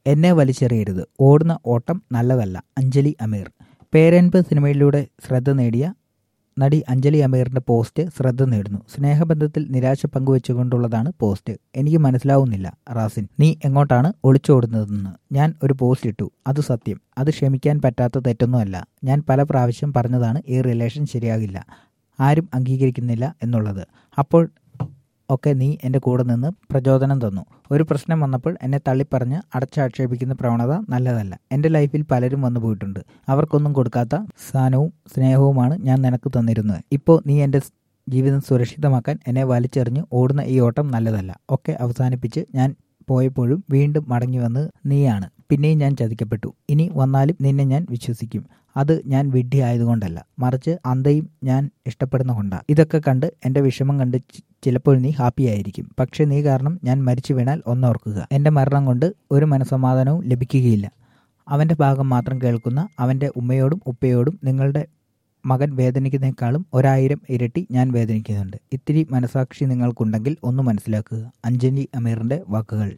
എന്നെ വലിച്ചെറിയരുത് ഓടുന്ന ഓട്ടം നല്ലതല്ല അഞ്ജലി അമീർ പേരൻപ് സിനിമയിലൂടെ ശ്രദ്ധ നേടിയ നടി അഞ്ജലി അമീറിന്റെ പോസ്റ്റ് ശ്രദ്ധ നേടുന്നു സ്നേഹബന്ധത്തിൽ നിരാശ പങ്കുവെച്ചുകൊണ്ടുള്ളതാണ് പോസ്റ്റ് എനിക്ക് മനസ്സിലാവുന്നില്ല റാസിൻ നീ എങ്ങോട്ടാണ് ഒളിച്ചോടുന്നതെന്ന് ഞാൻ ഒരു പോസ്റ്റ് ഇട്ടു അത് സത്യം അത് ക്ഷമിക്കാൻ പറ്റാത്ത തെറ്റൊന്നുമല്ല ഞാൻ പല പ്രാവശ്യം പറഞ്ഞതാണ് ഈ റിലേഷൻ ശരിയാകില്ല ആരും അംഗീകരിക്കുന്നില്ല എന്നുള്ളത് അപ്പോൾ ഒക്കെ നീ എൻ്റെ കൂടെ നിന്ന് പ്രചോദനം തന്നു ഒരു പ്രശ്നം വന്നപ്പോൾ എന്നെ തള്ളിപ്പറഞ്ഞ് അടച്ചാക്ഷേപിക്കുന്ന പ്രവണത നല്ലതല്ല എൻ്റെ ലൈഫിൽ പലരും വന്നു പോയിട്ടുണ്ട് അവർക്കൊന്നും കൊടുക്കാത്ത സ്ഥാനവും സ്നേഹവുമാണ് ഞാൻ നിനക്ക് തന്നിരുന്നത് ഇപ്പോൾ നീ എൻ്റെ ജീവിതം സുരക്ഷിതമാക്കാൻ എന്നെ വലിച്ചെറിഞ്ഞ് ഓടുന്ന ഈ ഓട്ടം നല്ലതല്ല ഒക്കെ അവസാനിപ്പിച്ച് ഞാൻ പോയപ്പോഴും വീണ്ടും മടങ്ങി വന്ന് നീയാണ് പിന്നെയും ഞാൻ ചതിക്കപ്പെട്ടു ഇനി വന്നാലും നിന്നെ ഞാൻ വിശ്വസിക്കും അത് ഞാൻ വിഡ്ഢി ആയതുകൊണ്ടല്ല മറിച്ച് അന്തയും ഞാൻ ഇഷ്ടപ്പെടുന്ന കൊണ്ടാ ഇതൊക്കെ കണ്ട് എൻ്റെ വിഷമം കണ്ട് ചിലപ്പോൾ നീ ഹാപ്പി ആയിരിക്കും പക്ഷെ നീ കാരണം ഞാൻ മരിച്ചു വീണാൽ ഒന്നോർക്കുക എൻ്റെ മരണം കൊണ്ട് ഒരു മനസമാധാനവും ലഭിക്കുകയില്ല അവൻ്റെ ഭാഗം മാത്രം കേൾക്കുന്ന അവൻ്റെ ഉമ്മയോടും ഉപ്പയോടും നിങ്ങളുടെ മകൻ വേദനിക്കുന്നതിനേക്കാളും ഒരായിരം ഇരട്ടി ഞാൻ വേദനിക്കുന്നുണ്ട് ഇത്തിരി മനസാക്ഷി നിങ്ങൾക്കുണ്ടെങ്കിൽ ഒന്ന് മനസ്സിലാക്കുക അഞ്ജലി അമീറിൻ്റെ വാക്കുകൾ